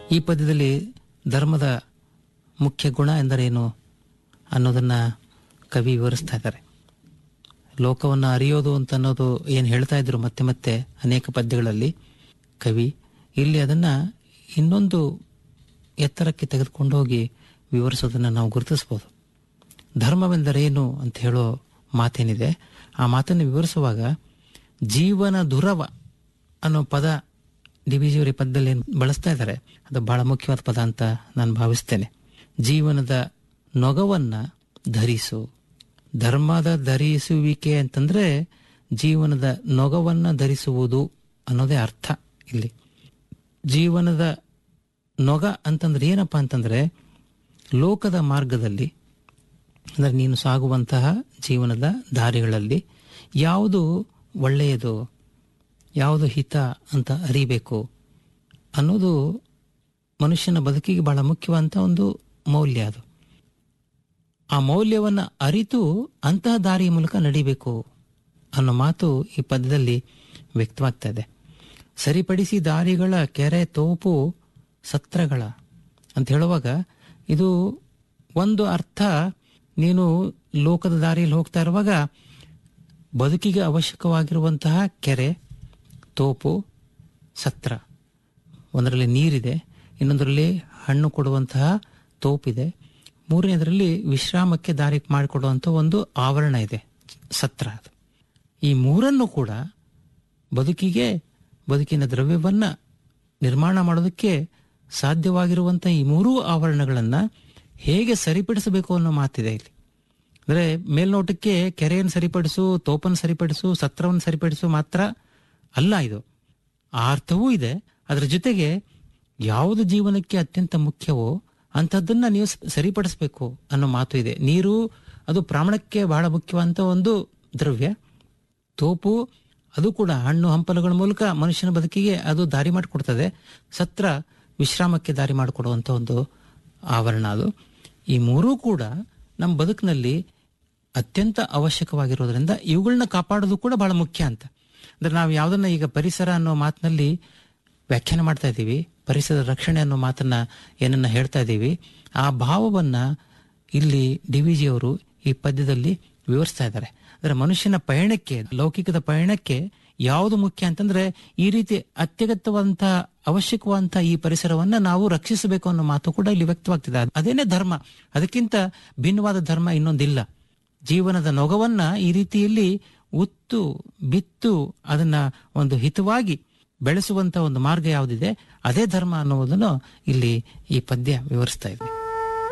ಈ ಪದ್ಯದಲ್ಲಿ ಧರ್ಮದ ಮುಖ್ಯ ಗುಣ ಎಂದರೇನು ಅನ್ನೋದನ್ನ ಕವಿ ವಿವರಿಸ್ತಾ ಇದ್ದಾರೆ ಲೋಕವನ್ನು ಅರಿಯೋದು ಅಂತ ಅನ್ನೋದು ಏನು ಹೇಳ್ತಾ ಇದ್ರು ಮತ್ತೆ ಮತ್ತೆ ಅನೇಕ ಪದ್ಯಗಳಲ್ಲಿ ಕವಿ ಇಲ್ಲಿ ಅದನ್ನ ಇನ್ನೊಂದು ಎತ್ತರಕ್ಕೆ ತೆಗೆದುಕೊಂಡು ಹೋಗಿ ವಿವರಿಸೋದನ್ನ ನಾವು ಗುರುತಿಸ್ಬೋದು ಧರ್ಮವೆಂದರೇನು ಅಂತ ಹೇಳೋ ಮಾತೇನಿದೆ ಆ ಮಾತನ್ನು ವಿವರಿಸುವಾಗ ಜೀವನ ದುರವ ಅನ್ನೋ ಪದ ಡಿ ವಿ ಜಿಯವರ ಪದದಲ್ಲಿ ಏನ್ ಬಳಸ್ತಾ ಇದ್ದಾರೆ ಅದು ಬಹಳ ಮುಖ್ಯವಾದ ಪದ ಅಂತ ನಾನು ಭಾವಿಸ್ತೇನೆ ಜೀವನದ ನೊಗವನ್ನ ಧರಿಸು ಧರ್ಮದ ಧರಿಸುವಿಕೆ ಅಂತಂದ್ರೆ ಜೀವನದ ನೊಗವನ್ನ ಧರಿಸುವುದು ಅನ್ನೋದೇ ಅರ್ಥ ಇಲ್ಲಿ ಜೀವನದ ನೊಗ ಅಂತಂದ್ರೆ ಏನಪ್ಪಾ ಅಂತಂದ್ರೆ ಲೋಕದ ಮಾರ್ಗದಲ್ಲಿ ಅಂದ್ರೆ ನೀನು ಸಾಗುವಂತಹ ಜೀವನದ ದಾರಿಗಳಲ್ಲಿ ಯಾವುದು ಒಳ್ಳೆಯದು ಯಾವುದು ಹಿತ ಅಂತ ಅರಿಬೇಕು ಅನ್ನೋದು ಮನುಷ್ಯನ ಬದುಕಿಗೆ ಬಹಳ ಮುಖ್ಯವಾದಂಥ ಒಂದು ಮೌಲ್ಯ ಅದು ಆ ಮೌಲ್ಯವನ್ನ ಅರಿತು ಅಂತಹ ದಾರಿಯ ಮೂಲಕ ನಡಿಬೇಕು ಅನ್ನೋ ಮಾತು ಈ ಪದ್ಯದಲ್ಲಿ ವ್ಯಕ್ತವಾಗ್ತಾ ಇದೆ ಸರಿಪಡಿಸಿ ದಾರಿಗಳ ಕೆರೆ ತೋಪು ಸತ್ರಗಳ ಅಂತ ಹೇಳುವಾಗ ಇದು ಒಂದು ಅರ್ಥ ನೀನು ಲೋಕದ ದಾರಿಯಲ್ಲಿ ಹೋಗ್ತಾ ಇರುವಾಗ ಬದುಕಿಗೆ ಅವಶ್ಯಕವಾಗಿರುವಂತಹ ಕೆರೆ ತೋಪು ಸತ್ರ ಒಂದರಲ್ಲಿ ನೀರಿದೆ ಇನ್ನೊಂದರಲ್ಲಿ ಹಣ್ಣು ಕೊಡುವಂತಹ ತೋಪಿದೆ ಮೂರನೇದರಲ್ಲಿ ವಿಶ್ರಾಮಕ್ಕೆ ದಾರಿ ಮಾಡಿಕೊಡುವಂಥ ಒಂದು ಆವರಣ ಇದೆ ಸತ್ರ ಅದು ಈ ಮೂರನ್ನು ಕೂಡ ಬದುಕಿಗೆ ಬದುಕಿನ ದ್ರವ್ಯವನ್ನ ನಿರ್ಮಾಣ ಮಾಡೋದಕ್ಕೆ ಸಾಧ್ಯವಾಗಿರುವಂಥ ಈ ಮೂರೂ ಆವರಣಗಳನ್ನ ಹೇಗೆ ಸರಿಪಡಿಸಬೇಕು ಅನ್ನೋ ಮಾತಿದೆ ಇಲ್ಲಿ ಅಂದ್ರೆ ಮೇಲ್ನೋಟಕ್ಕೆ ಕೆರೆಯನ್ನು ಸರಿಪಡಿಸು ತೋಪನ್ನು ಸರಿಪಡಿಸು ಸತ್ರವನ್ನು ಸರಿಪಡಿಸು ಮಾತ್ರ ಅಲ್ಲ ಇದು ಆ ಅರ್ಥವೂ ಇದೆ ಅದರ ಜೊತೆಗೆ ಯಾವುದು ಜೀವನಕ್ಕೆ ಅತ್ಯಂತ ಮುಖ್ಯವೋ ಅಂಥದ್ದನ್ನ ನೀವು ಸ- ಸರಿಪಡಿಸ್ಬೇಕು ಅನ್ನೋ ಮಾತು ಇದೆ ನೀರು ಅದು ಪ್ರಾಣಕ್ಕೆ ಬಹಳ ಮುಖ್ಯವಾದಂಥ ಒಂದು ದ್ರವ್ಯ ತೋಪು ಅದು ಕೂಡ ಹಣ್ಣು ಹಂಪಲುಗಳ ಮೂಲಕ ಮನುಷ್ಯನ ಬದುಕಿಗೆ ಅದು ದಾರಿ ಮಾಡಿಕೊಡ್ತದೆ ಸತ್ರ ವಿಶ್ರಾಮಕ್ಕೆ ದಾರಿ ಮಾಡಿಕೊಡುವಂಥ ಒಂದು ಆವರಣ ಅದು ಈ ಮೂರೂ ಕೂಡ ನಮ್ಮ ಬದುಕಿನಲ್ಲಿ ಅತ್ಯಂತ ಅವಶ್ಯಕವಾಗಿರೋದ್ರಿಂದ ಇವುಗಳನ್ನ ಕಾಪಾಡೋದು ಕೂಡ ಬಹಳ ಮುಖ್ಯ ಅಂತ ಅಂದ್ರೆ ನಾವು ಯಾವ್ದನ್ನ ಈಗ ಪರಿಸರ ಅನ್ನೋ ಮಾತಿನಲ್ಲಿ ವ್ಯಾಖ್ಯಾನ ಮಾಡ್ತಾ ಇದ್ದೀವಿ ಪರಿಸರದ ರಕ್ಷಣೆ ಅನ್ನೋ ಮಾತನ್ನ ಏನನ್ನ ಹೇಳ್ತಾ ಇದ್ದೀವಿ ಆ ಭಾವವನ್ನ ಇಲ್ಲಿ ಡಿ ವಿ ಜಿ ಅವರು ಈ ಪದ್ಯದಲ್ಲಿ ವಿವರಿಸ್ತಾ ಇದ್ದಾರೆ ಅಂದ್ರೆ ಮನುಷ್ಯನ ಪಯಣಕ್ಕೆ ಲೌಕಿಕದ ಪಯಣಕ್ಕೆ ಯಾವುದು ಮುಖ್ಯ ಅಂತಂದ್ರೆ ಈ ರೀತಿ ಅತ್ಯಗತ್ಯವಾದಂತಹ ಅವಶ್ಯಕವಾದಂತಹ ಈ ಪರಿಸರವನ್ನ ನಾವು ರಕ್ಷಿಸಬೇಕು ಅನ್ನೋ ಮಾತು ಕೂಡ ಇಲ್ಲಿ ವ್ಯಕ್ತವಾಗ್ತಿದೆ ಅದೇನೇ ಧರ್ಮ ಅದಕ್ಕಿಂತ ಭಿನ್ನವಾದ ಧರ್ಮ ಇನ್ನೊಂದಿಲ್ಲ ಜೀವನದ ನೊಗವನ್ನ ಈ ರೀತಿಯಲ್ಲಿ ಉತ್ತು ಬಿತ್ತು ಅದನ್ನ ಒಂದು ಹಿತವಾಗಿ ಬೆಳೆಸುವಂತ ಒಂದು ಮಾರ್ಗ ಯಾವುದಿದೆ ಅದೇ ಧರ್ಮ ಅನ್ನುವುದನ್ನು ಇಲ್ಲಿ ಈ ಪದ್ಯ ವಿವರಿಸ್ತಾ ಇದೆ